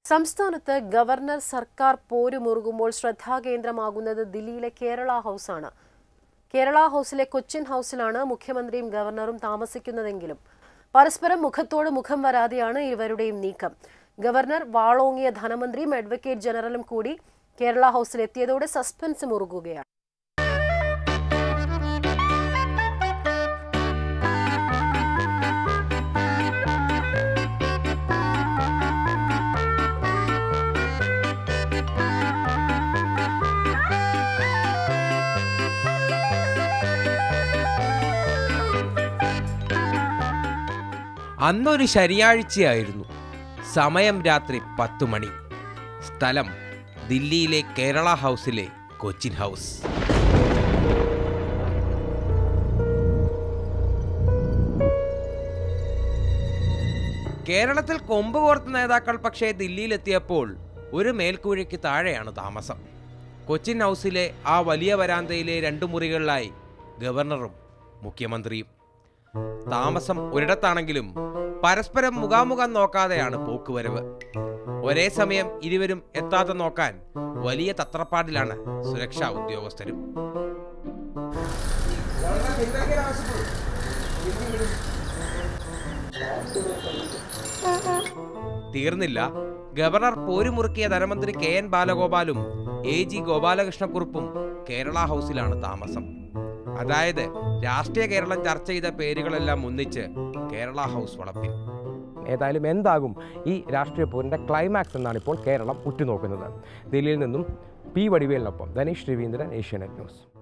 സംസ്ഥാനത്ത് ഗവർണർ സർക്കാർ പോരുമുറുകുമ്പോൾ ശ്രദ്ധാകേന്ദ്രമാകുന്നത് ദില്ലിയിലെ കേരള ഹൗസാണ് കേരള ഹൗസിലെ കൊച്ചിൻ ഹൗസിലാണ് മുഖ്യമന്ത്രിയും ഗവർണറും താമസിക്കുന്നതെങ്കിലും പരസ്പരം മുഖത്തോട് മുഖം വരാതെയാണ് ഇരുവരുടെയും നീക്കം ഗവർണർ വാളോങ്ങിയ ധനമന്ത്രിയും അഡ്വക്കേറ്റ് ജനറലും കൂടി കേരള ഹൗസിലെത്തിയതോടെ സസ്പെൻസ് മുറുകുകയാണ് അന്നൊരു ശനിയാഴ്ചയായിരുന്നു സമയം രാത്രി പത്തു മണി സ്ഥലം ദില്ലിയിലെ കേരള ഹൗസിലെ കൊച്ചിൻ ഹൗസ് കേരളത്തിൽ കൊമ്പ് കോർത്ത നേതാക്കൾ പക്ഷേ ദില്ലിയിലെത്തിയപ്പോൾ ഒരു മേൽക്കൂരയ്ക്ക് താഴെയാണ് താമസം കൊച്ചിൻ ഹൗസിലെ ആ വലിയ വരാന്തയിലെ രണ്ടു മുറികളിലായി ഗവർണറും മുഖ്യമന്ത്രിയും താമസം ഒരിടത്താണെങ്കിലും പരസ്പരം മുഖാമുഖം നോക്കാതെയാണ് പോക്കുവരവ് ഒരേ സമയം ഇരുവരും എത്താതെ നോക്കാൻ വലിയ തത്രപ്പാടിലാണ് സുരക്ഷാ ഉദ്യോഗസ്ഥരും തീർന്നില്ല ഗവർണർ പോരുമുറുക്കിയ ധനമന്ത്രി കെ എൻ ബാലഗോപാലും എ ജി ഗോപാലകൃഷ്ണക്കുറുപ്പും കേരള ഹൗസിലാണ് താമസം അതായത് രാഷ്ട്രീയ കേരളം ചർച്ച ചെയ്ത പേരുകളെല്ലാം ഒന്നിച്ച് കേരള ഹൗസ് വളപ്പിൽ ഏതായാലും എന്താകും ഈ രാഷ്ട്രീയ പോരിൻ്റെ ക്ലൈമാക്സ് എന്നാണ് ഇപ്പോൾ കേരളം ഉറ്റുനോക്കുന്നത് ദില്ലിയിൽ നിന്നും പി വടിവേലിനൊപ്പം ധനീഷ് രവീന്ദ്രൻ ഏഷ്യാനെറ്റ് ന്യൂസ്